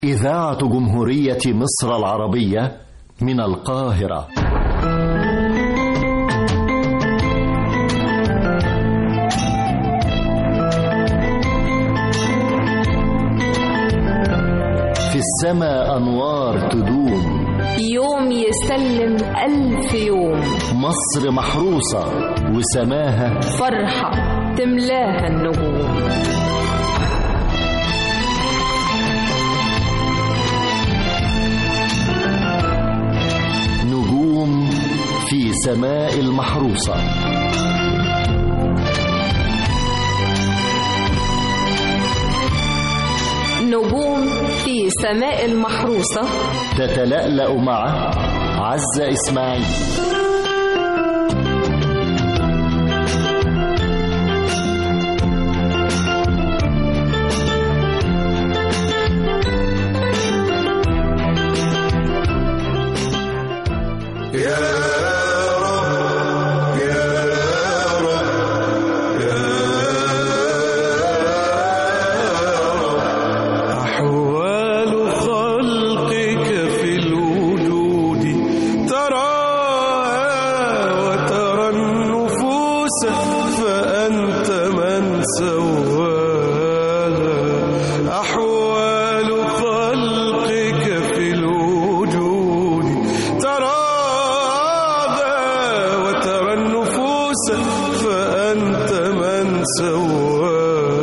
إذاعة جمهورية مصر العربية من القاهرة في السماء أنوار تدوم يوم يسلم ألف يوم مصر محروسة وسماها فرحة تملاها النجوم نجوم في سماء المحروسة نجوم في سماء المحروسة تتلألأ مع عزة إسماعيل أحوال خلقك في الوجود تراها وترى النفوس فأنت من سواها أحوال خلقك في الوجود تراها وترى النفوس فأنت من سواها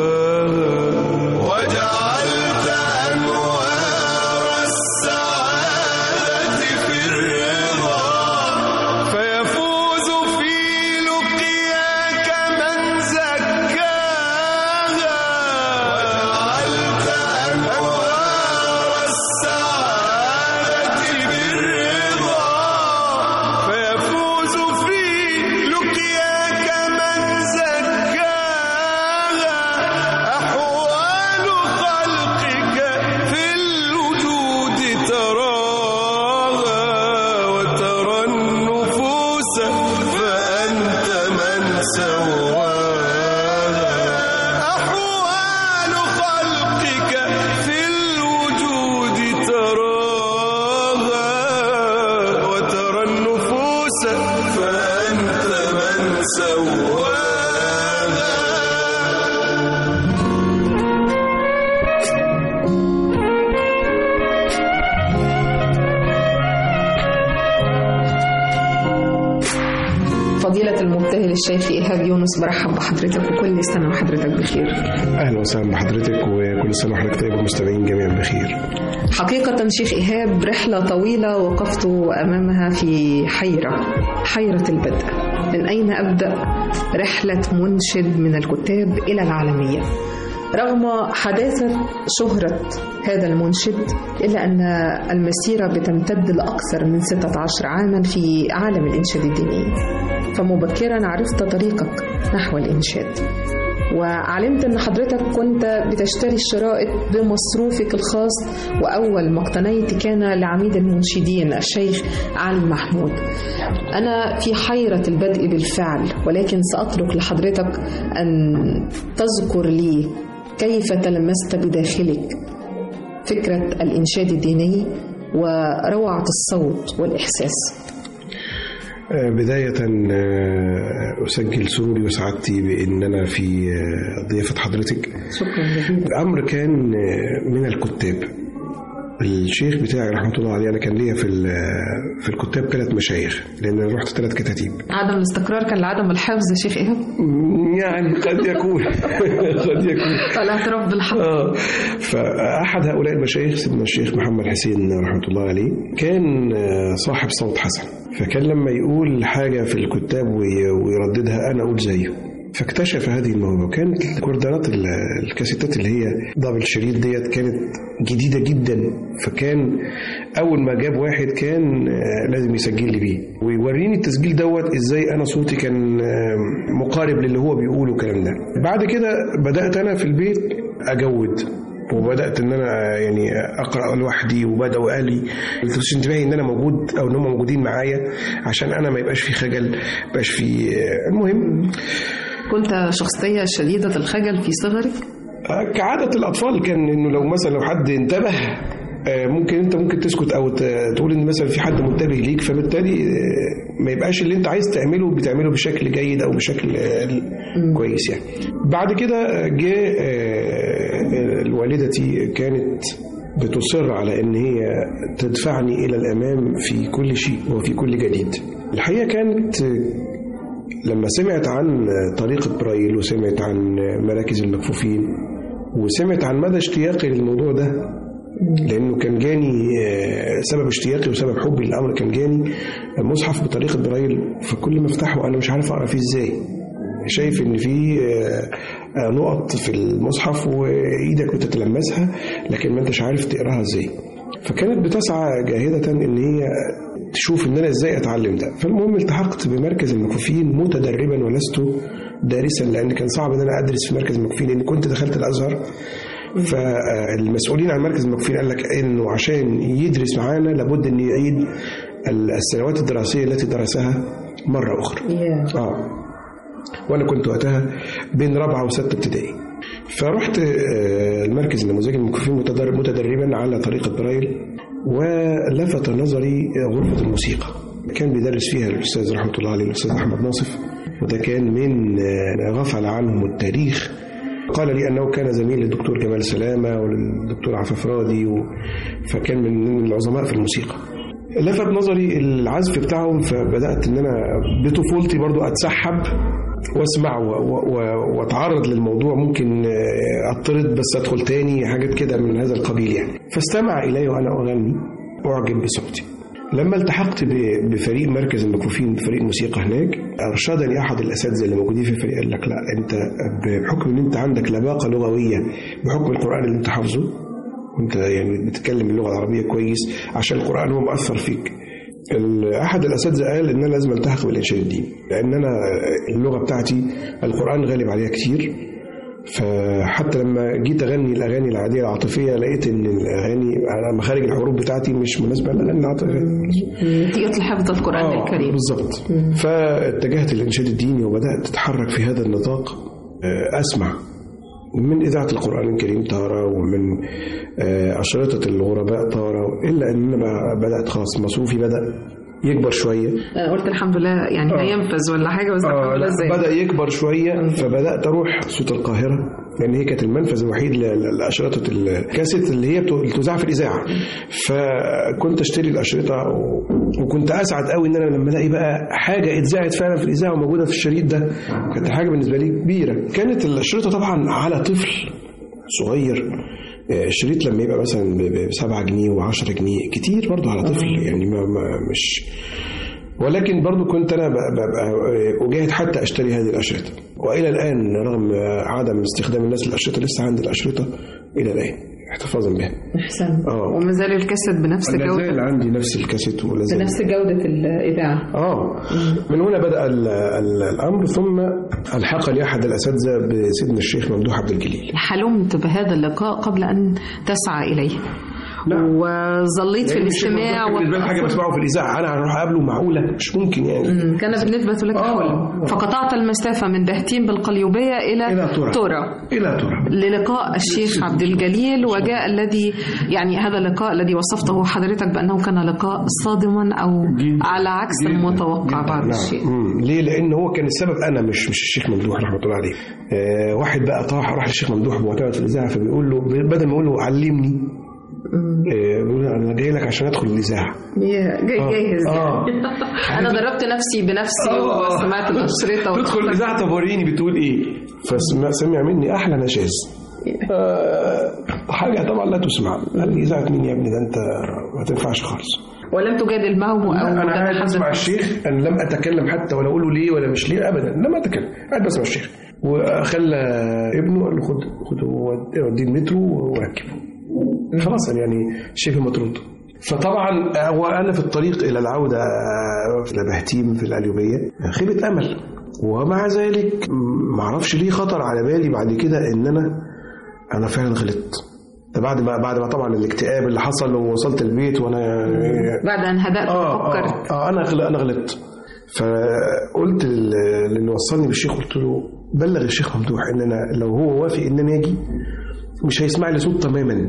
وجعلت أنوار السعادة في الرضا فيفوز في لقياك من زكاها وجعلت أنوار السعادة بالرضا فيفوز في لقياك من زكاها أحوال خلقك في الوجود تراها وترى النفوس فأنت من سواها أحوال خلقك في الوجود تراها وترى النفوس فأنت من سواها فضيلة المبتهل الشيخ إيهاب يونس برحب بحضرتك وكل سنة وحضرتك بخير اهلا وسهلا بحضرتك وكل سنه وحضرتك طيب والمستمعين جميعا بخير. حقيقة شيخ إيهاب رحلة طويلة وقفت أمامها في حيرة حيرة البدء من أين أبدأ رحلة منشد من الكتاب إلى العالمية رغم حداثة شهرة هذا المنشد إلا أن المسيرة بتمتد لأكثر من 16 عاما في عالم الإنشاد الديني فمبكرا عرفت طريقك نحو الإنشاد وعلمت ان حضرتك كنت بتشتري الشرائط بمصروفك الخاص واول ما اقتنيت كان لعميد المنشدين الشيخ علي محمود انا في حيره البدء بالفعل ولكن ساترك لحضرتك ان تذكر لي كيف تلمست بداخلك فكره الانشاد الديني وروعه الصوت والاحساس آه، بداية آه، أسجل سروري وسعادتي بأن أنا في آه، ضيافة حضرتك شكرا جزيلا الأمر كان آه، من الكتاب الشيخ بتاعي رحمة الله عليه أنا كان ليا في ال- في الكتاب ثلاث مشايخ لأن أنا رحت ثلاث كتاتيب عدم الاستقرار كان لعدم الحفظ يا شيخ ايهاب يعني قد يكون قد يكون الاعتراف بالحق آه فأحد هؤلاء المشايخ سيدنا الشيخ محمد حسين رحمة الله عليه كان آه، صاحب صوت حسن فكان لما يقول حاجة في الكتاب وي- ويرددها أنا أقول زيه فاكتشف هذه الموهبة وكانت الكوردانات ال- الكاسيتات اللي هي دبل شريط ديت كانت جديدة جدا فكان أول ما جاب واحد كان آه، لازم يسجل لي بيه ويوريني التسجيل دوت إزاي أنا صوتي كان آه، مقارب للي هو بيقوله الكلام ده بعد كده بدأت أنا في البيت أجود وبدات ان انا يعني اقرا لوحدي وبداوا اهلي يلفتوا انتباهي ان انا موجود او ان هم موجودين معايا عشان انا ما يبقاش في خجل ما يبقاش في المهم كنت شخصية شديدة الخجل في صغرك كعادة الأطفال كان إنه لو مثلا لو حد انتبه آه، ممكن انت ممكن تسكت او ت- تقول ان مثلا في حد منتبه ليك فبالتالي آه، ما يبقاش اللي انت عايز تعمله بتعمله بشكل جيد او بشكل آه، كويس يعني بعد كده جاء آه، والدتي كانت بتصر على ان هي تدفعني الى الامام في كل شيء وفي كل جديد الحقيقه كانت آه، لما سمعت عن طريقة برايل وسمعت عن مراكز المكفوفين وسمعت عن مدى اشتياقي للموضوع ده لأنه كان جاني آه، سبب اشتياقي وسبب حبي للأمر كان جاني مصحف بطريقة برايل فكل ما افتحه أنا مش عارف أقرأ فيه إزاي شايف ان في آه، آه، نقط في المصحف وايدك بتتلمسها لكن ما انتش عارف تقراها ازاي فكانت بتسعى جاهدة ان هي تشوف ان انا ازاي اتعلم ده فالمهم التحقت بمركز المكفوفين متدربا ولست دارسا لان كان صعب ان انا ادرس في مركز المكفوفين لان كنت دخلت الازهر فالمسؤولين عن مركز المكفوفين قال لك انه عشان يدرس معانا لابد ان يعيد السنوات الدراسيه التي درسها مره اخرى اه وانا كنت وقتها بين رابعه وسته ابتدائي فرحت آه، المركز النموذجي للمكفوفين متدرب متدربا على طريقه برايل ولفت نظري غرفه الموسيقى كان بيدرس فيها الاستاذ رحمه الله عليه الاستاذ احمد ناصف وده كان من آه، غفل عنهم التاريخ قال لي انه كان زميل للدكتور جمال سلامه وللدكتور عفاف راضي و... فكان من من العظماء في الموسيقى لفت نظري العزف بتاعهم فبدات ان انا بطفولتي برضو اتسحب واسمع و- و- و- واتعرض للموضوع ممكن آه، اطرد بس ادخل تاني حاجات كده من هذا القبيل يعني فاستمع الي وانا اغني اعجب بصوتي لما التحقت ب- بفريق مركز المكفوفين فريق موسيقى هناك ارشدني احد الاساتذه اللي موجودين في الفريق قال لك لا انت بحكم ان انت عندك لباقه لغويه بحكم القران اللي انت حافظه وانت يعني بتتكلم اللغه العربيه كويس عشان القران هو مأثر فيك ال- احد الاساتذه قال ان انا لازم التحق بالانشاد الديني لان انا اللغه بتاعتي القران غالب عليها كتير فحتى لما جيت اغني الاغاني العاديه العاطفيه لقيت ان الاغاني على مخارج الحروف بتاعتي مش مناسبه للاغاني العاطفيه طريقة حفظ القرآن آه، الكريم بالظبط فاتجهت للإنشاد الديني وبدأت أتحرك في هذا النطاق آه، أسمع من إذاعة القرآن الكريم تارة ومن آه، أشرطة الغرباء تارة إلا أن أنا بقى بدأت خلاص مصروفي بدأ يكبر شوية أنا قلت الحمد لله يعني آه. هينفذ ولا حاجة بس آه الحمد لله لا ازاي بدأ يكبر شوية فبدأت أروح صوت القاهرة لأن هي كانت المنفذ الوحيد ل- ل- لأشرطة الكاسيت اللي هي بتو- بتذاع في الإذاعة فكنت أشتري الأشرطة و- وكنت أسعد قوي إن أنا لما ألاقي بقى حاجة اتذاعت فعلا في الإذاعة وموجودة في الشريط ده كانت حاجة بالنسبة لي كبيرة كانت الأشرطة طبعا على طفل صغير آه، الشريط لما يبقى مثلا ب 7 جنيه و10 جنيه كتير برضه على طفل يعني ما ما مش ولكن برضو كنت انا ب- ب- ب- اجاهد حتى اشتري هذه الاشرطه والى الان رغم عدم استخدام الناس للاشرطه لسه عندي الاشرطه الى الان احتفاظا بها أحسن آه. وما زال الكاسيت بنفس لا زال جودة عندي نفس الكاسيت ولا زال بنفس جودة الإذاعة اه من هنا بدا ال- ال- الامر ثم الحقني احد الاساتذه بسيدنا الشيخ ممدوح عبد الجليل حلمت بهذا اللقاء قبل أن تسعى إليه نعم. وظليت في لأن الشيخ الاستماع ممدوح بالنسبه لي حاجه والتأثر. بسمعه في الاذاعه انا هروح اقابله معقوله مش ممكن يعني مم. كان بالنسبة لك آه. حلم فقطعت المسافة من بهتيم بالقليوبية إلى, إلى ترى. ترى الى ترى للقاء الشيخ عبد الجليل وجاء الذي يعني هذا اللقاء الذي وصفته حضرتك بأنه كان لقاء صادما أو جداً. على عكس المتوقع بعض نعم. الشيء مم. ليه؟ لأن هو كان السبب أنا مش مش الشيخ ممدوح رحمة الله عليه. آه واحد بقى طاح راح للشيخ ممدوح معتمد في الإذاعة فبيقول له بدل ما يقول له علمني آه بيقول له أنا جاي لك عشان أدخل الإذاعة. يا- جاي آه. جاهز آه. أنا ضربت نفسي بنفسي وسمعت الأشرطة تدخل الإذاعة طب وريني بتقول إيه؟ فسمع سمع مني أحلى نشاز. آه حاجة طبعا لا تسمع. قال لي إذاعة مين يا ابني ده أنت ما تنفعش خالص. ولم تجادل معه أو انا قاعد تتحدث بسمع الشيخ انا لم اتكلم حتى ولا اقول له ليه ولا مش ليه ابدا لم اتكلم قاعد بسمع الشيخ وخلى ابنه قال له خد خد وديه المترو وركبه خلاص يعني شبه مطرود فطبعا وانا في الطريق الى العوده في بهتيم في القليوبيه خيبه امل ومع ذلك ما اعرفش ليه خطر على بالي بعد كده ان انا انا فعلا غلطت ده بعد ما بعد ما طبعا الاكتئاب اللي حصل ووصلت البيت وانا بعد أن هدأت اه وفكرت اه, آه انا غل- انا غلطت فقلت لل- للي وصلني بالشيخ قلت له بلغ الشيخ ممدوح ان انا لو هو وافق ان انا اجي مش هيسمع لي صوت تماما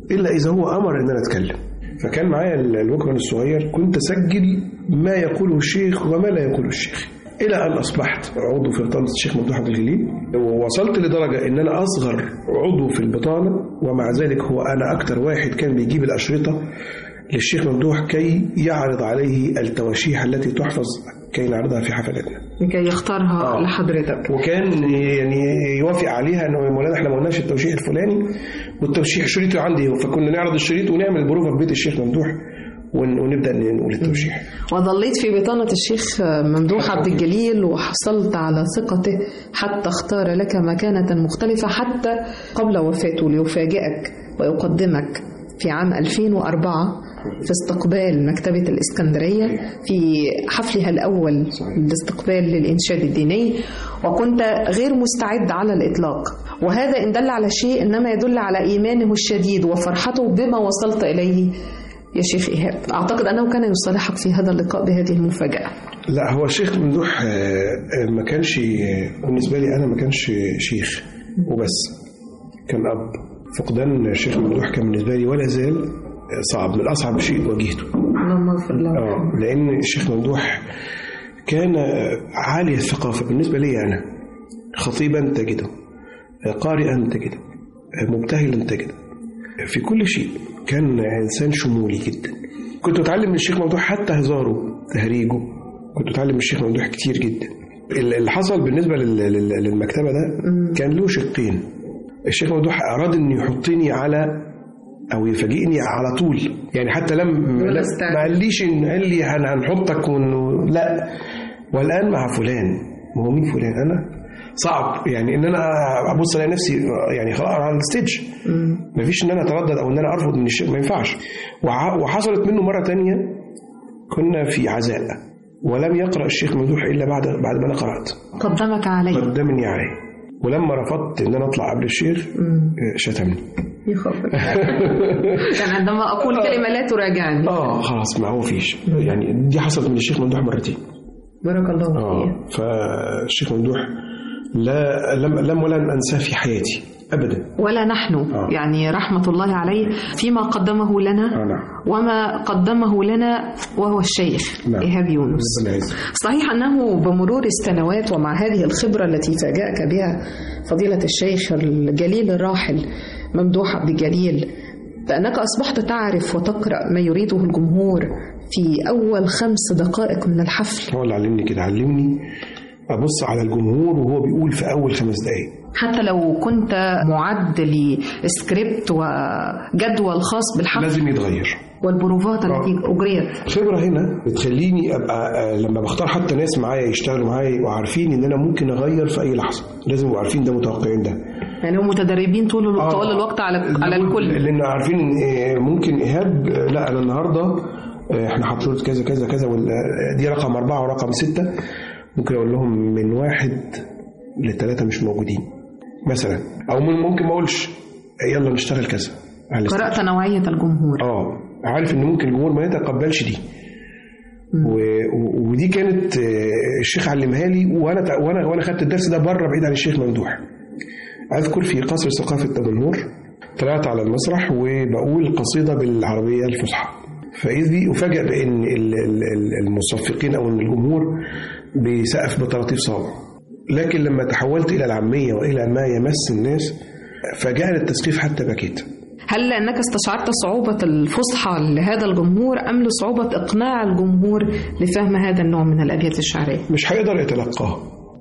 الا اذا هو امر ان انا اتكلم فكان معايا ال- الوكمان الصغير كنت اسجل ما يقوله الشيخ وما لا يقوله الشيخ الى ان اصبحت عضو في بطانه الشيخ ممدوح عبد الجليل ووصلت لدرجه ان انا اصغر عضو في البطانه ومع ذلك هو انا اكتر واحد كان بيجيب الاشرطه للشيخ ممدوح كي يعرض عليه التواشيح التي تحفظ كي نعرضها في حفلاتنا لكي يختارها آه. لحضرتك وكان يعني يوافق عليها انه يا مولانا احنا ما قلناش التوشيح الفلاني والتوشيح شريطه عندي هو فكنا نعرض الشريط ونعمل بروفه في بيت الشيخ ممدوح ون- ونبدا نقول التوشيح وظليت في بطانة الشيخ ممدوح عبد الجليل وحصلت على ثقته حتى اختار لك مكانة مختلفة حتى قبل وفاته ليفاجئك ويقدمك في عام 2004 في استقبال مكتبة الإسكندرية في حفلها الأول لاستقبال للإنشاد الديني وكنت غير مستعد على الإطلاق وهذا إن دل على شيء إنما يدل على إيمانه الشديد وفرحته بما وصلت إليه يا شيخ إيهاب أعتقد أنه كان يصالحك في هذا اللقاء بهذه المفاجأة لا هو الشيخ ممدوح آه، آه، ما كانش بالنسبه لي انا ما كانش شيخ وبس كان اب فقدان الشيخ ممدوح كان بالنسبه لي ولا زال آه، صعب من اصعب شيء واجهته اللهم اغفر له اه لان الشيخ ممدوح كان عالي الثقافه بالنسبه لي انا خطيبا تجده قارئا تجده مبتهلا تجده في كل شيء كان انسان شمولي جدا كنت اتعلم من الشيخ ممدوح حتى هزاره تهريجه كنت اتعلم من الشيخ ممدوح كتير جدا اللي حصل بالنسبه لل- لل- للمكتبه ده كان له شقين الشيخ ممدوح اراد انه يحطني على او يفاجئني على طول يعني حتى لم ولا لا- استعجل. ما قاليش إن قال لي هن- هنحطك ون... لا والان مع فلان ما هو مين فلان انا صعب يعني ان انا ابص الاقي نفسي يعني خلاص على الستيج ما فيش ان انا اتردد او ان انا ارفض من الشيء ما ينفعش وع- وحصلت منه مره تانية كنا في عزاء ولم يقرا الشيخ ممدوح الا بعد بعد ما انا قرات قدمك عليه قدمني عليه ولما رفضت ان انا اطلع قبل الشيخ شتمني يخبر كان عندما أقول كلمة لا تراجعني اه خلاص ما هو فيش يعني دي حصلت من الشيخ ممدوح مرتين بارك الله فيك اه فالشيخ ممدوح لا لم لم ولن انساه في حياتي ابدا ولا نحن آه. يعني رحمة الله عليه فيما قدمه لنا آه نعم وما قدمه لنا وهو الشيخ نعم. إيهاب يونس ربنا يعزك. صحيح أنه بمرور السنوات ومع هذه الخبرة التي فاجأك بها فضيلة الشيخ الجليل الراحل ممدوح عبد الجليل بأنك أصبحت تعرف وتقرأ ما يريده الجمهور في أول خمس دقائق من الحفل هو اللي علمني كده علمني ابص على الجمهور وهو بيقول في اول خمس دقائق حتى لو كنت معد لسكريبت وجدول خاص بالحفل لازم يتغير والبروفات التي أجريت الخبره هنا بتخليني ابقى آه، لما بختار حتى ناس معايا يشتغلوا معايا يبقوا عارفين ان انا ممكن اغير في اي لحظه لازم يبقوا عارفين ده متوقعين ده يعني هم متدربين طول آه. طوال الوقت على على الكل لان عارفين ان آه، ممكن ايهاب آه، لا انا النهارده آه، احنا حاطين كذا كذا كذا وال- آه، دي رقم اربعه ورقم سته ممكن اقول لهم من واحد لثلاثه مش موجودين مثلا او من- ممكن ما اقولش آه، يلا نشتغل كذا على الاستاذ. قرأت نوعية الجمهور اه عارف ان ممكن الجمهور ما يتقبلش دي و... و- ودي كانت آه، الشيخ علمها لي وانا تع- وانا وانا خدت الدرس ده بره بعيد عن الشيخ ممدوح اذكر في قصر ثقافه ابو النور طلعت على المسرح وبقول قصيده بالعربيه الفصحى فاذ بي افاجئ بان ال- ال- ال- المصفقين او ان الجمهور بيسقف بطراطيف صابع لكن لما تحولت الى العاميه والى ما يمس الناس فجاء التسقيف حتى بكيت هل لأنك استشعرت صعوبة الفصحى لهذا الجمهور أم لصعوبة إقناع الجمهور لفهم هذا النوع من الأبيات الشعرية؟ مش هيقدر يتلقاه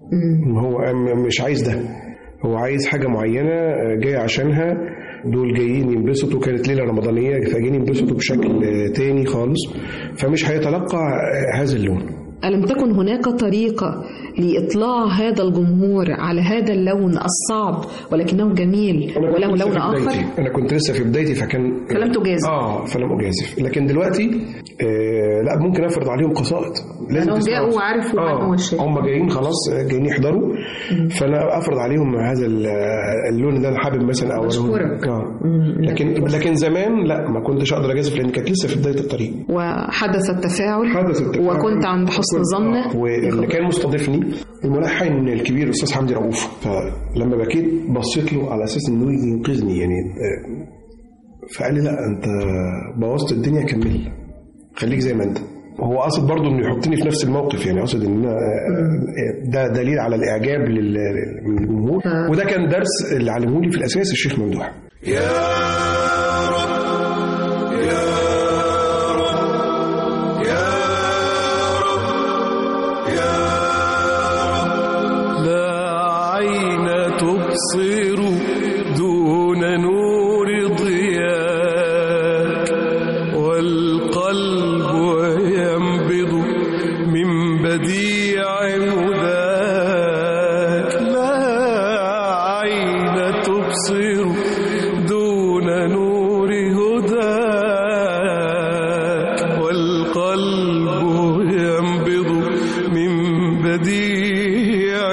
هو م- مش عايز ده هو عايز حاجة معينة آه، جاي عشانها دول جايين ينبسطوا كانت ليلة رمضانية فجايين ينبسطوا بشكل آه، تاني خالص فمش هيتلقى آه، هذا اللون ألم تكن هناك طريقة لإطلاع هذا الجمهور على هذا اللون الصعب ولكنه جميل أنا كنت وله لسه لون في آخر؟ بدايتي. أنا كنت لسه في بدايتي فكان فلم تجازف. اه فلم أجازف لكن دلوقتي آه لا ممكن أفرض عليهم قصائد لأنهم تسمعوا. جاءوا وعرفوا من آه، هو الشيخ. هم جايين خلاص آه، جايين يحضروا فأنا أفرض عليهم هذا ال- آه، اللون اللي أنا حابب مثلا أو بشكرك. اه لكن لكن زمان لا ما كنتش أقدر أجازف لأن كانت لسه في بداية الطريق وحدث التفاعل حدث التفاعل. وكنت عند حسن وكنت- ظنه آه، واللي كان مستضيفني الملحن الكبير الاستاذ حمدي رؤوف فلما بكيت بصيت له على اساس انه يجي ينقذني يعني فقال لي لا انت بوظت الدنيا كمل خليك زي ما انت هو قصد برضه انه يحطني في نفس الموقف يعني قصد ان أنا- ده دليل على الاعجاب لل- من الجمهور وده كان درس اللي علمه لي في الاساس الشيخ ممدوح لا عين تبصر دون نور ضياك والقلب ينبض من بديع هداك لا عين تبصر دون نور هداك والقلب ينبض من بديع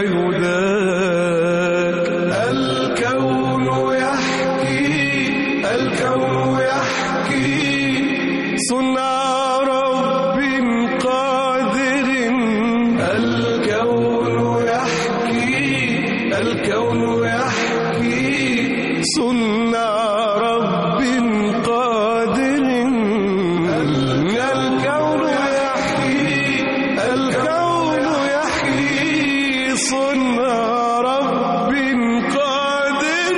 هداك الكون يحكي الكون يحكي صنع رب قادر الكون يحكي الكون يحكي صنع رب قادر الكون يحكي الكون يحكي صنع رب قادر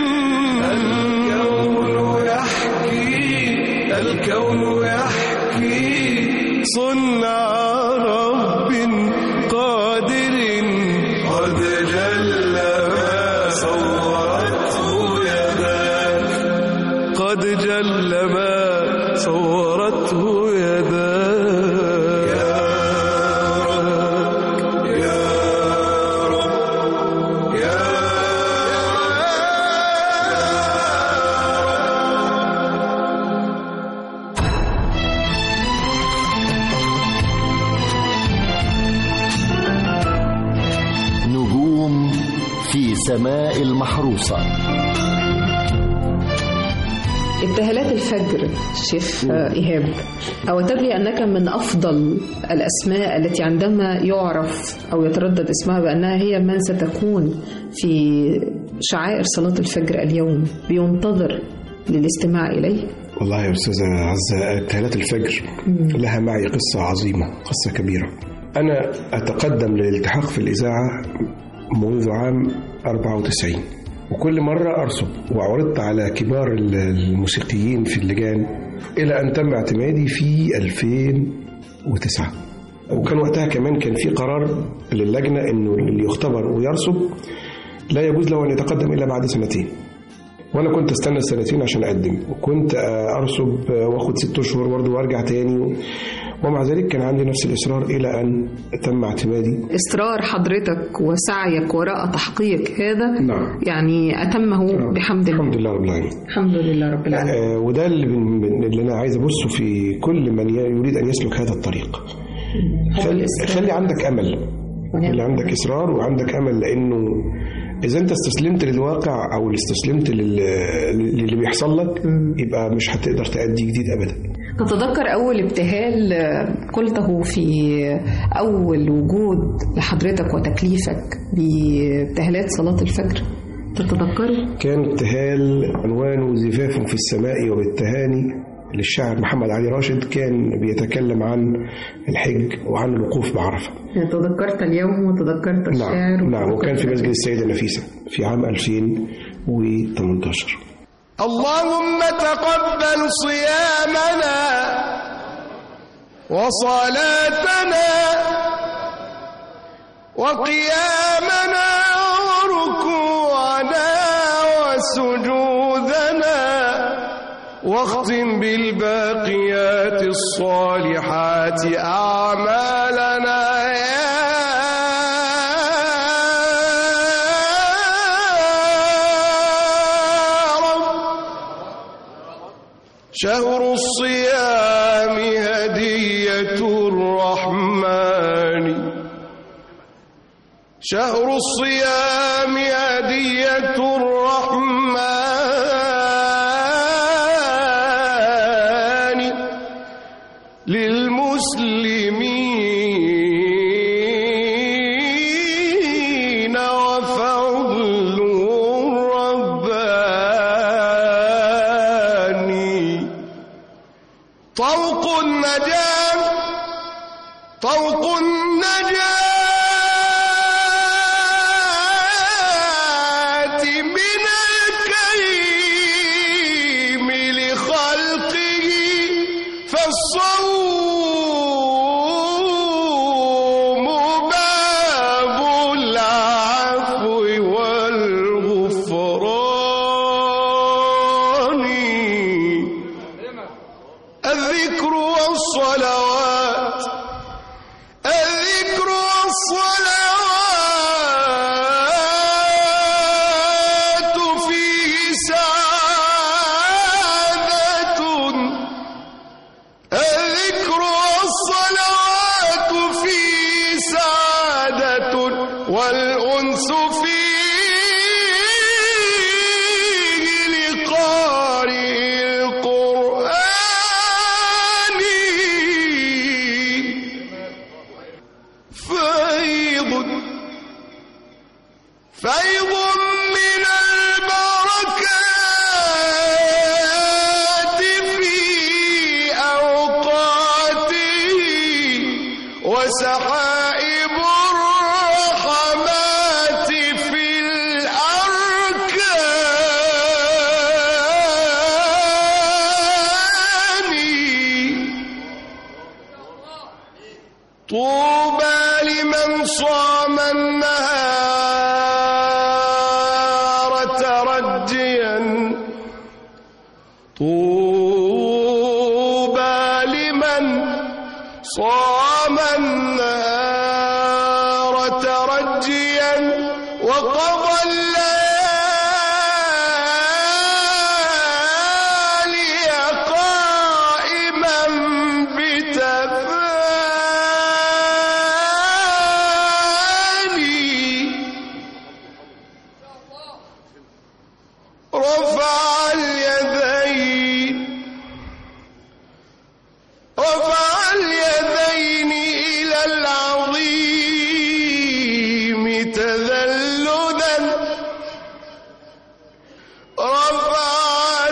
الكون يحكي الكون يحكي صنع رب قادر قد جل ما صورته يداك قد جل ما صورته يداك يا رب يا رب يا نجوم في سماء المحروسة ابتهالات الفجر شيخ إيهاب أو تدري أنك من أفضل الأسماء التي عندما يعرف أو يتردد اسمها بأنها هي من ستكون في شعائر صلاة الفجر اليوم بينتظر للاستماع إليه والله يا أستاذة عزة ابتهالات الفجر لها معي قصة عظيمة قصة كبيرة أنا أتقدم للالتحاق في الإذاعة منذ عام 94 وكل مرة أرسب وعرضت على كبار الموسيقيين في اللجان إلى أن تم اعتمادي في 2009 وكان وقتها كمان كان في قرار للجنة إنه اللي يختبر ويرسب لا يجوز له أن يتقدم إلا بعد سنتين وانا كنت استنى السنتين عشان اقدم وكنت آه، ارسب آه، واخد ست اشهر برضه وارجع تاني ومع ذلك كان عندي نفس الاصرار الى ان تم اعتمادي إصرار حضرتك وسعيك وراء تحقيق هذا نعم. يعني أتمه بحمد الله الحمد لله رب العالمين الحمد لله رب العالمين آه، وده اللي, من- من- اللي انا عايز ابصه في كل من ي- يريد ان يسلك هذا الطريق خلي, الإصرار. خلي عندك امل ونعم. خلي عندك اصرار وعندك امل لانه اذا انت استسلمت للواقع او استسلمت لل- للي بيحصل لك يبقى مش هتقدر تأدي جديد ابدا تتذكر أول ابتهال آه، قلته في أول وجود لحضرتك وتكليفك بابتهالات صلاة الفجر تتذكره؟ كان ابتهال عنوانه زفاف في السماء وبالتهاني للشاعر محمد علي راشد كان بيتكلم عن الحج وعن الوقوف بعرفة تذكرت اليوم وتذكرت الشعر نعم نعم وكان في وتذكرت مسجد السيدة نفيسة في عام 2018 اللهم تقبل صيامنا وصلاتنا وقيامنا وركوعنا وسجودنا واختم بالباقيات الصالحات أعمالنا يا رب شهر الصيام هدية الرحمن شهر الصيام هدية الرحمن للمسلمين وفضل الرباني طوق النجاة طوق النجاة من الكريم لخلقه فالصوم باب العفو والغفران الذكر والصلوات الذكر والصلوات فيه سعادة الذكر والصلوات فيه سعادة والأنس فيه لقارئ القرآن فيض فيض من البركات في أوقاته وسحائب الرحمات في الأركان طوبى لمن صام النهار ترجيا طوبى لمن صام النهار ترجيا وقضى الليالي قائما بتفاني رفع اليدين رفع اليدين إلى العظيم تذللا رفع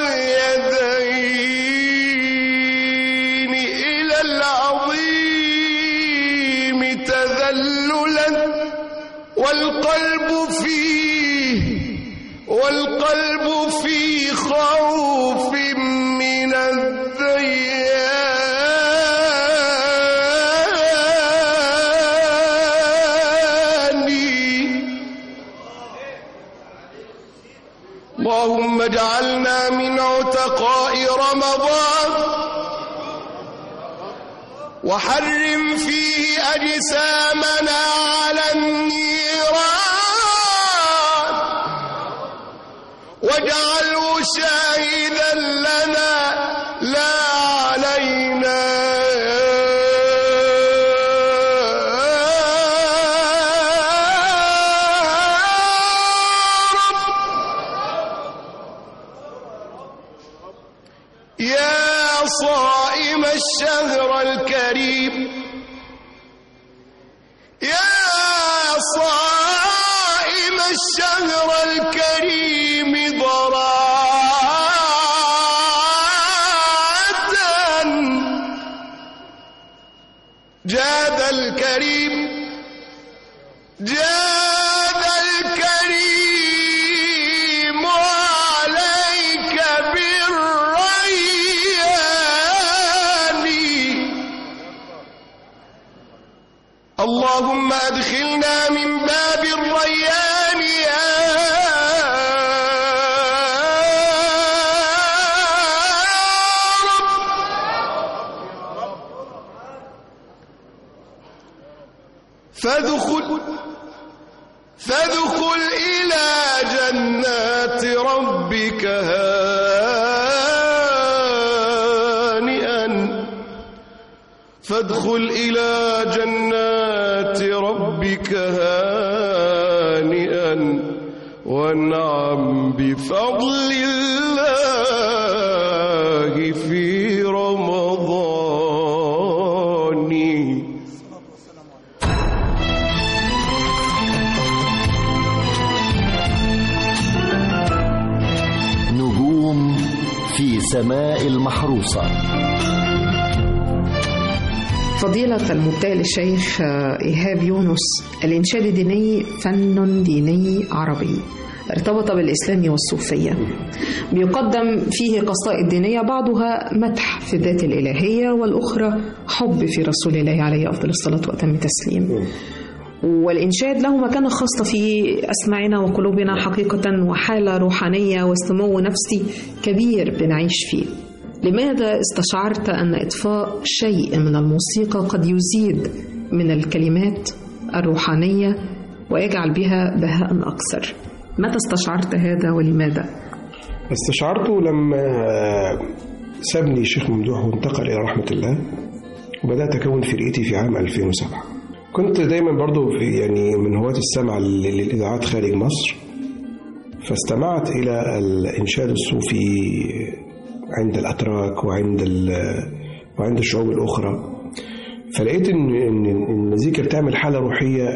اليدين إلى العظيم تذللا والقلب فيه والقلب في خوف من الديان اللهم اجعلنا من عتقاء رمضان وحرم فيه أجسامنا على النيران واجعله شاهدا لنا لا علينا يا صائم الشهر الكريم يا صائم الشهر الكريم ضراعة جاد الكريم جاد الكريم عليك بالريان اللهم ادخلنا من باب الريان يا رب فادخل فادخل إلى جنات ربك هانئا فادخل إلى جنات ربك هانئا وانعم بفضل الله في رمضان نجوم في سماء المحروسة فضيلة المبتهل الشيخ إيهاب يونس الإنشاد الديني فن ديني عربي ارتبط بالإسلام والصوفية بيقدم فيه قصائد دينية بعضها مدح في الذات الإلهية والأخرى حب في رسول الله عليه أفضل الصلاة وأتم التسليم والإنشاد له مكانة خاصة في أسماعنا وقلوبنا حقيقة وحالة روحانية واستمو نفسي كبير بنعيش فيه لماذا استشعرت أن إطفاء شيء من الموسيقى قد يزيد من الكلمات الروحانية ويجعل بها بهاء أكثر متى استشعرت هذا ولماذا؟ استشعرته لما سابني الشيخ ممدوح وانتقل إلى رحمة الله وبدأت أكون فرقتي في عام 2007 كنت دايما برضو في يعني من هواة السمع للإذاعات خارج مصر فاستمعت إلى الإنشاد الصوفي عند الأتراك وعند وعند الشعوب الأخرى فلقيت إن إن المزيكا بتعمل حالة روحية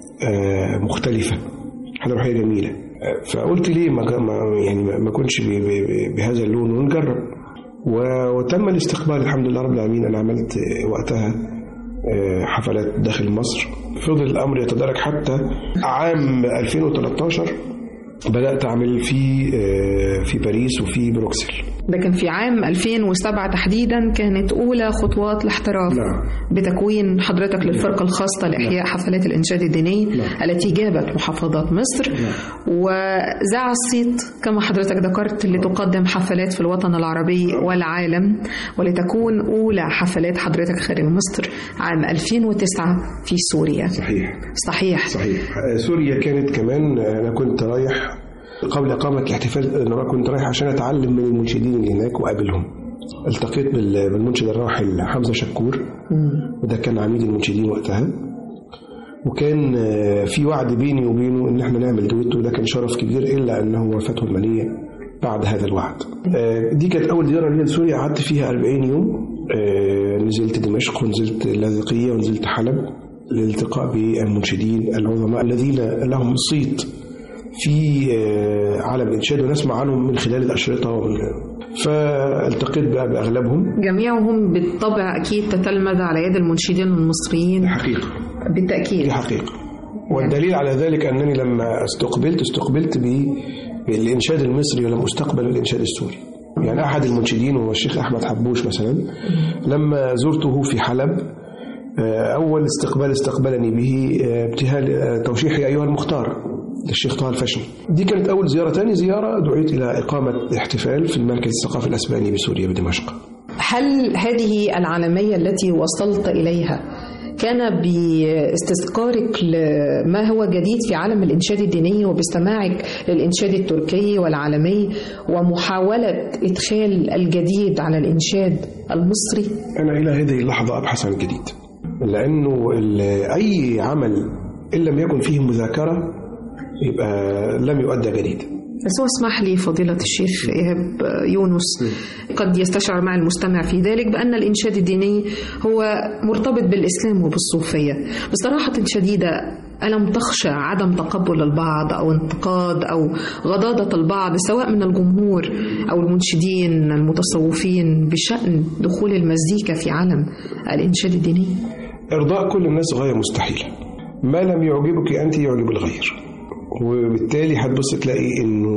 مختلفة حالة روحية جميلة فقلت ليه ما يعني ما اكونش بهذا اللون ونجرب وتم الاستقبال الحمد لله رب العالمين انا عملت وقتها حفلات داخل مصر فضل الامر يتدرج حتى عام 2013 بدات اعمل في في باريس وفي بروكسل ده كان في عام 2007 تحديدا كانت أولى خطوات الاحتراف نعم. بتكوين حضرتك للفرقة الخاصة لإحياء حفلات الإنشاد الديني نعم. التي جابت محافظات مصر وزع الصيت كما حضرتك ذكرت لتقدم حفلات في الوطن العربي والعالم ولتكون أولى حفلات حضرتك خارج مصر عام 2009 في سوريا صحيح صحيح صحيح سوريا كانت كمان انا كنت رايح قبل إقامة الاحتفال أنا كنت رايح عشان أتعلم من المنشدين اللي هناك وأقابلهم التقيت بال- بالمنشد الراحل حمزة شكور وده كان عميد المنشدين وقتها وكان آه، في وعد بيني وبينه ان احنا نعمل دويتو وده كان شرف كبير الا انه وفاته المنيه بعد هذا الوعد. آه، دي كانت اول زياره ليا لسوريا قعدت فيها 40 يوم آه، نزلت دمشق ونزلت اللاذقيه ونزلت حلب للالتقاء بالمنشدين العظماء الذين لهم صيت في آه، عالم الانشاد ونسمع عنهم من خلال الاشرطه ومن فالتقيت بقى باغلبهم جميعهم بالطبع أكيد تتلمذ على يد المنشدين المصريين حقيقه بالتأكيد دي حقيقة والدليل على ذلك أنني لما استقبلت استقبلت ب- بالإنشاد المصري ولم أستقبل بالإنشاد السوري يعني أحد المنشدين هو الشيخ أحمد حبوش مثلا لما زرته في حلب آه، أول استقبال استقبلني به آه، ابتهال آه، توشيحي أيها المختار للشيخ طه الفشني دي كانت أول زيارة تاني زيارة دعيت إلى إقامة احتفال في المركز الثقافي الأسباني بسوريا بدمشق هل هذه العالمية التي وصلت إليها كان باستذكارك لما هو جديد في عالم الإنشاد الديني وباستماعك للإنشاد التركي والعالمي ومحاولة إدخال الجديد على الإنشاد المصري أنا إلى هذه اللحظة أبحث عن الجديد لأنه ال- أي عمل إن لم يكن فيه مذاكرة يبقى لم يؤدى جديد بس هو اسمح لي فضيلة الشيخ إيهاب يونس قد يستشعر مع المستمع في ذلك بأن الإنشاد الديني هو مرتبط بالإسلام وبالصوفية بصراحة شديدة ألم تخشى عدم تقبل البعض أو انتقاد أو غضاضة البعض سواء من الجمهور أو المنشدين المتصوفين بشأن دخول المزيكا في عالم الإنشاد الديني إرضاء كل الناس غاية مستحيلة ما لم يعجبك أنت يعجب الغير وبالتالي هتبص تلاقي إنه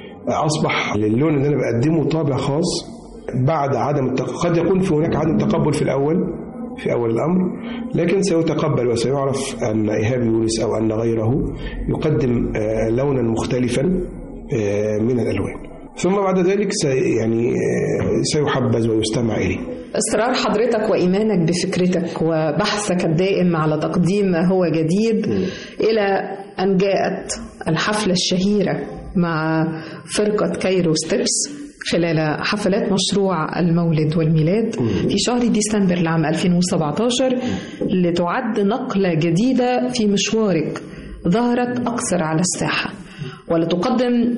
أصبح للون اللي أنا بقدمه طابع خاص بعد عدم التق... قد يكون في هناك عدم تقبل في الأول في أول الأمر لكن سيتقبل وسيعرف أن إيهاب يونس أو أن غيره يقدم آه، لونا مختلفا آه، من الألوان ثم بعد ذلك سي يعني آه، سيحبذ ويستمع إليه إصرار حضرتك وإيمانك بفكرتك وبحثك الدائم على تقديم ما هو جديد إلى أن جاءت الحفلة الشهيرة مع فرقة كايرو ستيبس خلال حفلات مشروع المولد والميلاد في شهر ديسمبر لعام 2017 لتعد نقلة جديدة في مشوارك ظهرت أكثر على الساحة ولتقدم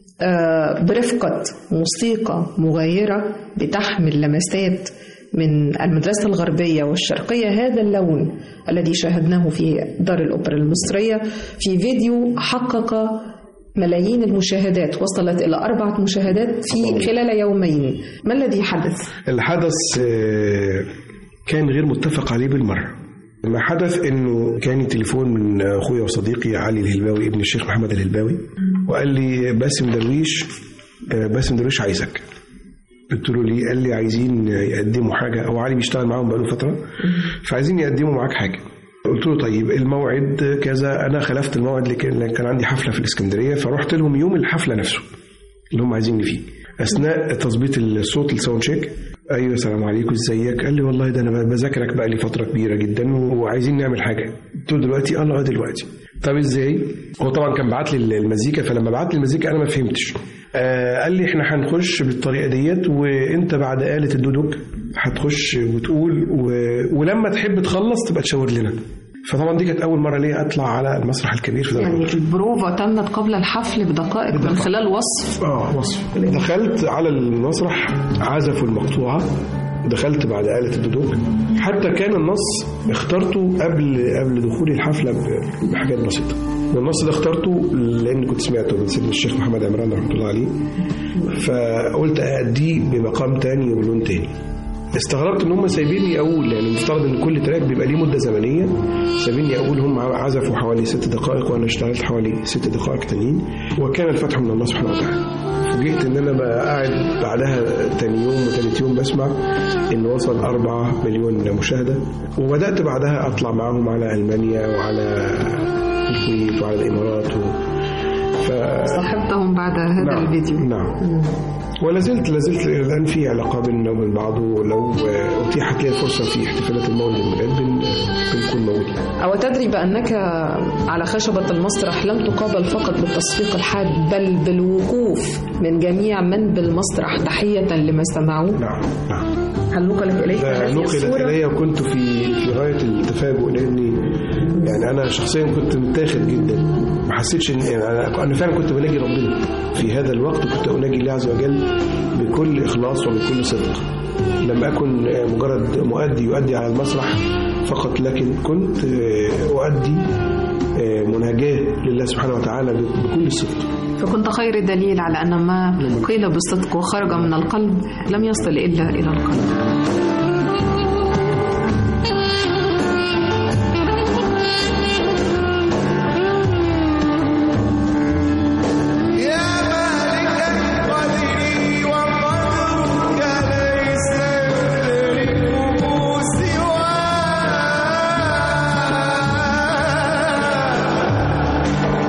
آه، برفقة موسيقى مغايرة بتحمل لمسات من المدرسة الغربية والشرقية هذا اللون الذي شاهدناه في دار الأوبرا المصرية في فيديو حقق ملايين المشاهدات وصلت إلى أربعة مشاهدات في خلال يومين ما الذي حدث؟ الحدث آه، كان غير متفق عليه بالمرة ما حدث انه كان تليفون من اخويا وصديقي علي الهلباوي ابن الشيخ محمد الهلباوي وقال لي باسم درويش آه، باسم درويش عايزك قلت له ليه قال لي عايزين يقدموا حاجه او علي بيشتغل معاهم بقاله فتره فعايزين يقدموا معاك حاجه قلت له طيب الموعد كذا انا خلفت الموعد لكن لأن كان عندي حفله في الاسكندريه فرحت لهم يوم الحفله نفسه اللي هم عايزيني فيه اثناء تظبيط الصوت الساوند تشيك ايوه السلام عليكم ازيك قال لي والله ده انا بذاكرك بقى لي فتره كبيره جدا وعايزين نعمل حاجه قلت له دلوقتي قال له اه دلوقتي طب ازاي هو طبعا كان بعت لي المزيكا فلما بعت لي المزيكا انا ما فهمتش آه قال لي احنا هنخش بالطريقه ديت وانت بعد آلة الدودوك هتخش وتقول و... ولما تحب تخلص تبقى تشاور لنا فطبعا دي كانت اول مره ليا اطلع على المسرح الكبير في يعني دمياط البروفا تمت قبل الحفل بدقائق من خلال وصف اه وصف دخلت على المسرح عزفوا المقطوعه دخلت بعد آلة الدودوك حتى كان النص اخترته قبل قبل دخولي الحفلة ب- بحاجات بسيطة والنص ده اخترته لأن كنت سمعته من سيدنا الشيخ محمد عمران رحمة الله عليه فقلت أديه بمقام تاني وبلون تاني استغربت ان هم سايبيني اقول يعني المفترض ان كل تراك بيبقى ليه مده زمنيه سايبيني اقول هم عزفوا حوالي ست دقائق وانا اشتغلت حوالي ست دقائق تانيين وكان الفتح من الله سبحانه وتعالى فوجئت ان انا بقى قاعد بعدها تاني يوم وتالت يوم بسمع ان وصل أربعة مليون مشاهده وبدات بعدها اطلع معاهم على المانيا وعلى الكويت وعلى الامارات و... ف... صاحبتهم بعد هذا نعم الفيديو نعم ولا زلت لا زلت الى الان في علاقه بيننا وبين بعض ولو اتيحت لي الفرصه في احتفالات المولد الميلاد بن- بنكون موجودين. أو تدري بأنك على خشبة المسرح لم تقابل فقط بالتصفيق الحاد بل بالوقوف من جميع من بالمسرح تحية لما استمعوا نعم نعم هل نقلت إليك ده هذه نقلت الصورة؟ الي وكنت في في غايه التفاجؤ لاني يعني انا شخصيا كنت متاخد جدا ما حسيتش ان يعني انا انا فعلا كنت بناجي ربنا في هذا الوقت كنت اناجي الله عز وجل بكل اخلاص وبكل صدق لم اكن مجرد مؤدي يؤدي على المسرح فقط لكن كنت اؤدي مناجاه لله سبحانه وتعالى بكل صدق فكنت خير دليل على أن ما قيل بالصدق وخرج من القلب لم يصل إلا إلى القلب يا مالك القدر وقدرك ليس يدركه سواك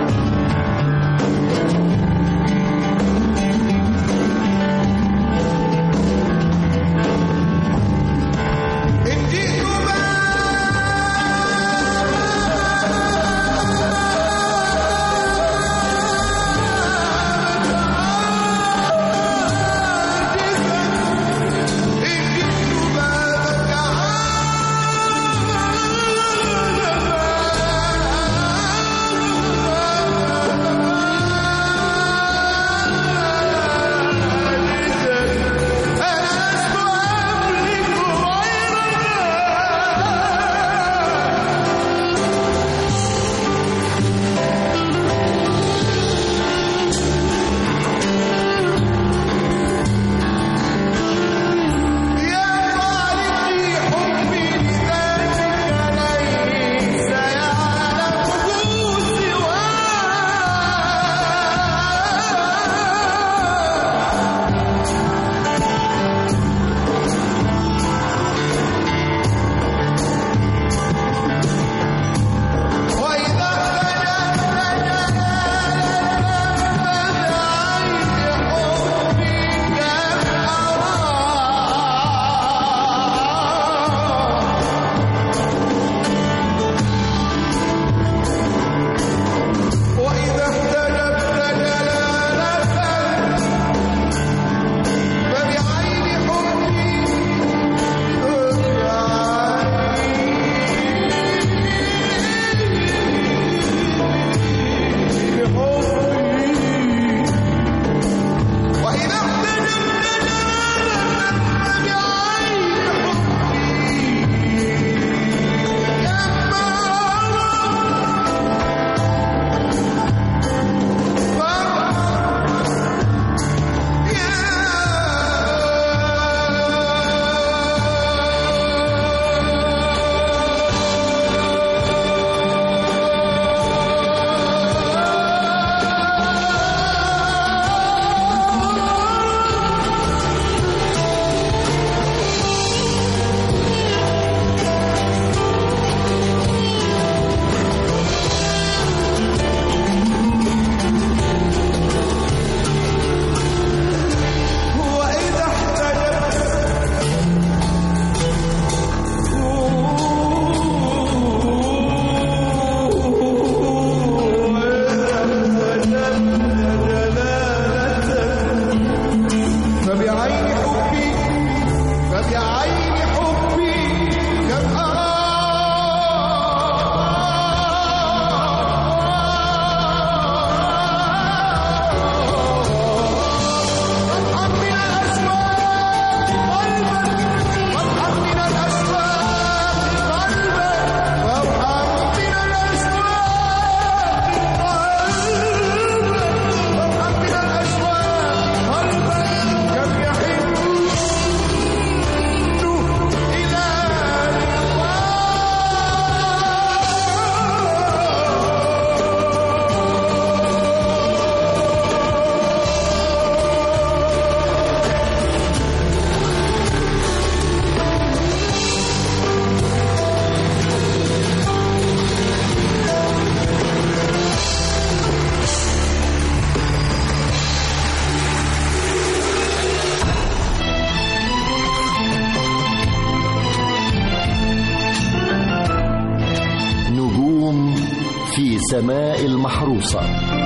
سماء المحروسة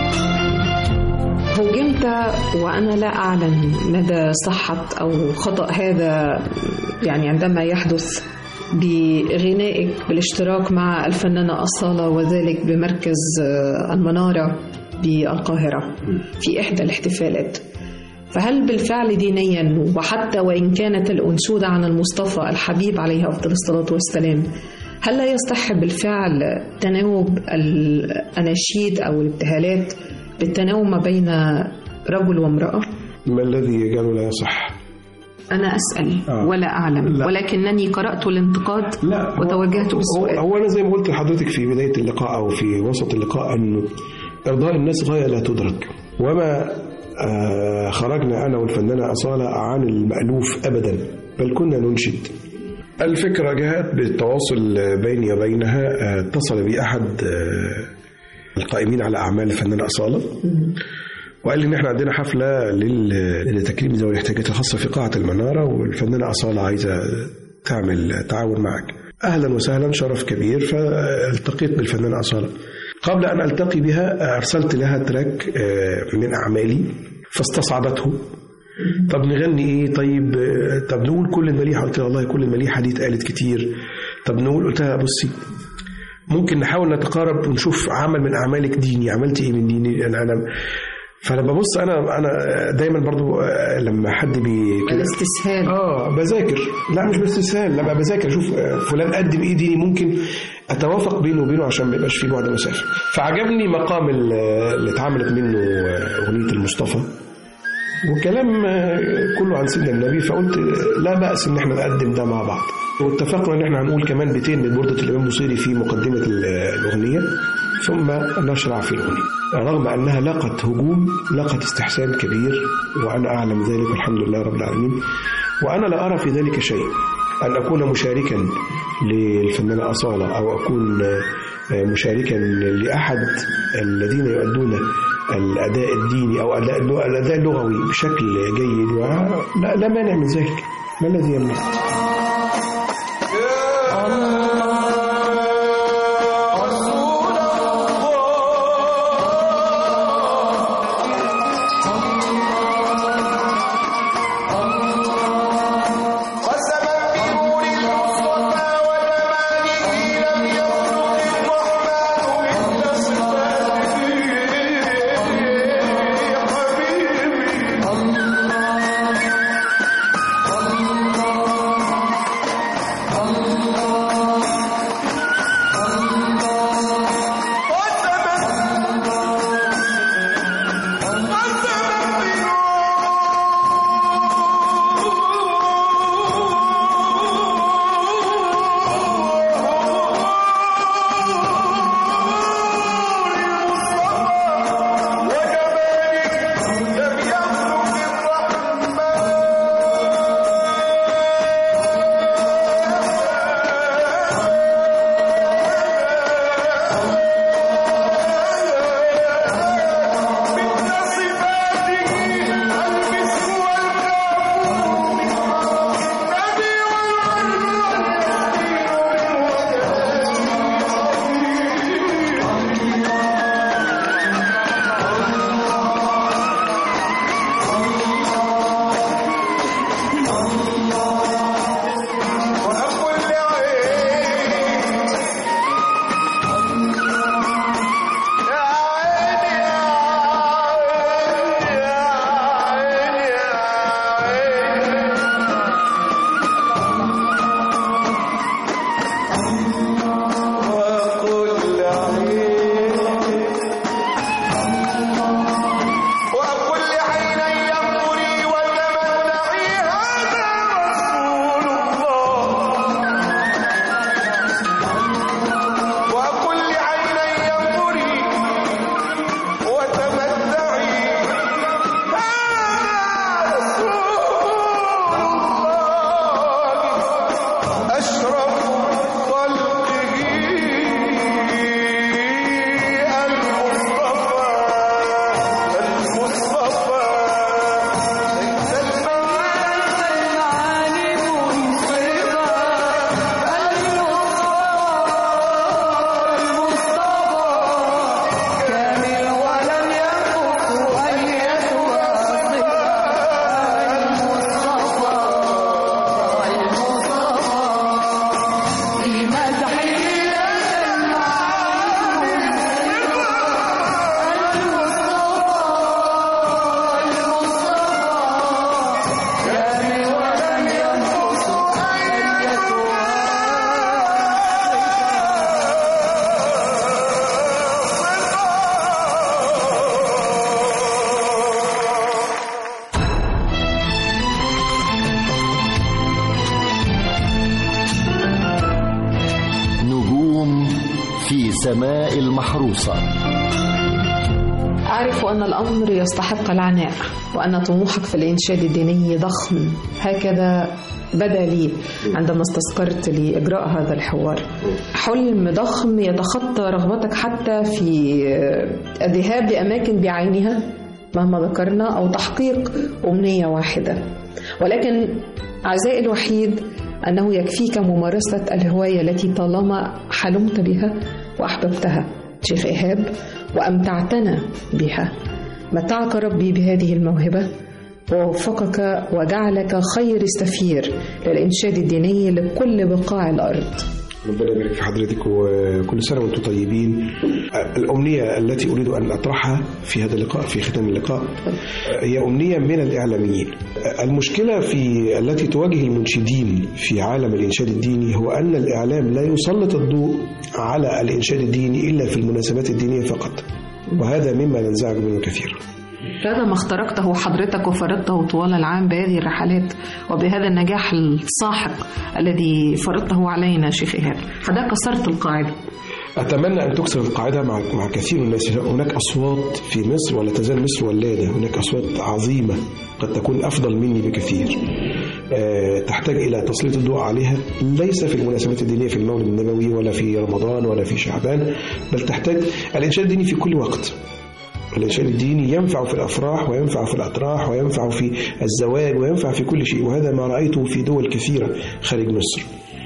هوجمت وأنا لا أعلم مدى صحة أو خطأ هذا يعني عندما يحدث بغنائك بالاشتراك مع الفنانة أصالة وذلك بمركز المنارة بالقاهرة في إحدى الاحتفالات فهل بالفعل دينيا وحتى وإن كانت الأنشودة عن المصطفى الحبيب عليه أفضل الصلاة والسلام هل لا يصح بالفعل تناوب الأناشيد أو الابتهالات بالتناوب ما بين رجل وامرأة؟ ما الذي يجعله لا يصح؟ أنا أسأل آه. ولا أعلم لا. ولكنني قرأت الانتقاد لا هو- وتوجهت هو, بالسؤال هو انا زي ما قلت لحضرتك في بدايه اللقاء او في وسط اللقاء انه ارضاء الناس غايه لا تدرك وما آه خرجنا انا والفنانه اصاله عن المالوف ابدا بل كنا ننشد الفكره جاءت بالتواصل بيني وبينها آه، اتصل بي احد آه القائمين على اعمال الفنانه اصاله وقال لي ان احنا عندنا حفله لل- لتكريم ذوي الاحتياجات الخاصه في قاعه المناره والفنانه اصاله عايزه تعمل تعاون معك اهلا وسهلا شرف كبير فالتقيت بالفنانه اصاله قبل ان التقي بها ارسلت لها تراك آه، من اعمالي فاستصعبته طب نغني ايه طيب آه، طب نقول كل المليحه قلت لها والله كل المليحه دي اتقالت كتير طب نقول قلت لها بصي ممكن نحاول نتقارب ونشوف عمل من اعمالك ديني عملت ايه من ديني انا انا فلما ببص انا انا دايما برضو آه، لما حد بي كده الاستسهال اه بذاكر لا مش باستسهال لا بذاكر اشوف آه، فلان قدم ايه ديني ممكن اتوافق بينه وبينه عشان ما يبقاش في بعد مسافه فعجبني مقام ال- اللي اتعملت منه آه، اغنيه المصطفى وكلام آه، كله عن سيدنا النبي فقلت آه، لا باس ان احنا نقدم ده مع بعض واتفقنا ان احنا هنقول كمان بيتين من بردة الامام بوصيري في مقدمه ال- الاغنيه ثم نشرع في الاغنيه رغم انها لقت هجوم لقت استحسان كبير وانا اعلم ذلك والحمد لله رب العالمين وانا لا ارى في ذلك شيء ان اكون مشاركا للفنانه اصاله او اكون آه، مشاركا لاحد الذين يؤدون الاداء الديني او الاداء الأداء اللغوي بشكل جيد و... لا, لا مانع من ذلك ما الذي يمنع قسما بنور المصطفى وجماله لم يخلق الرحمن مثل صفاته حبيبي سماء المحروسة أعرف أن الأمر يستحق العناء وأن طموحك في الإنشاد الديني ضخم هكذا بدا لي عندما استذكرت لإجراء هذا الحوار حلم ضخم يتخطى رغبتك حتى في الذهاب لأماكن بعينها مهما ذكرنا أو تحقيق أمنية واحدة ولكن عزائي الوحيد أنه يكفيك ممارسة الهواية التي طالما حلمت بها وأحببتها شيخ إيهاب وأمتعتنا بها متعك ربي بهذه الموهبة ووفقك وجعلك خير سفير للإنشاد الديني لكل بقاع الأرض ربنا يبارك في حضرتك وكل سنة وانتم طيبين الأمنية التي أريد أن أطرحها في هذا اللقاء في ختام اللقاء هي أمنية من الإعلاميين المشكلة في التي تواجه المنشدين في عالم الإنشاد الديني هو أن الإعلام لا يسلط الضوء على الإنشاد الديني إلا في المناسبات الدينية فقط وهذا مما ننزعج منه كثيرا هذا ما اخترقته حضرتك وفرضته طوال العام بهذه الرحلات وبهذا النجاح الساحق الذي فرضته علينا شيخ إيهاب حضرتك كسرت القاعدة أتمنى أن تكسر القاعدة مع مع كثير من الناس هناك أصوات في مصر ولا تزال مصر ولادة هناك أصوات عظيمة قد تكون أفضل مني بكثير أه تحتاج إلى تسليط الضوء عليها ليس في المناسبات الدينية في المولد النبوي ولا في رمضان ولا في شعبان بل تحتاج الإنشاد الديني في كل وقت الإنشاد الديني ينفع في الأفراح وينفع في الأطراح وينفع في الزواج وينفع في كل شيء وهذا ما رأيته في دول كثيرة خارج مصر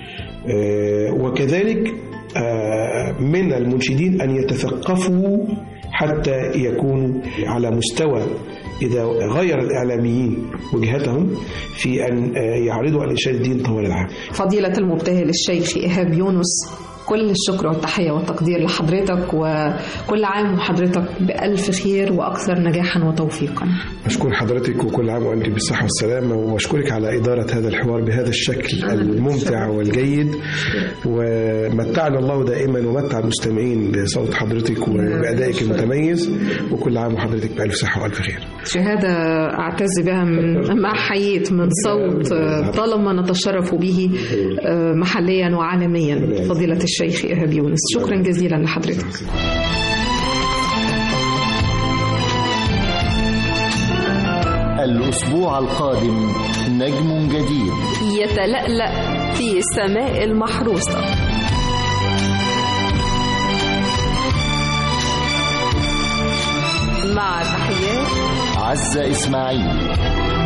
أه وكذلك أه من المنشدين أن يتثقفوا حتى يكونوا على مستوى إذا غير الإعلاميين وجهتهم في أن يعرضوا الإنشاد الدين طوال العام فضيلة المبتهل الشيخ إيهاب يونس كل الشكر والتحية والتقدير لحضرتك وكل عام وحضرتك بألف خير وأكثر نجاحا وتوفيقا أشكر حضرتك وكل عام وأنت بالصحة والسلامة وأشكرك على إدارة هذا الحوار بهذا الشكل الممتع والجيد ومتعنا الله دائما ومتع المستمعين بصوت حضرتك وبأدائك المتميز وكل عام وحضرتك بألف صحة وألف خير شهادة أعتز بها من ما حييت من صوت طالما نتشرف به محليا وعالميا فضيلة الشيخ إيهاب يونس شكرا جزيلا لحضرتك الأسبوع القادم نجم جديد يتلألأ في السماء المحروسة مع تحيات عزة إسماعيل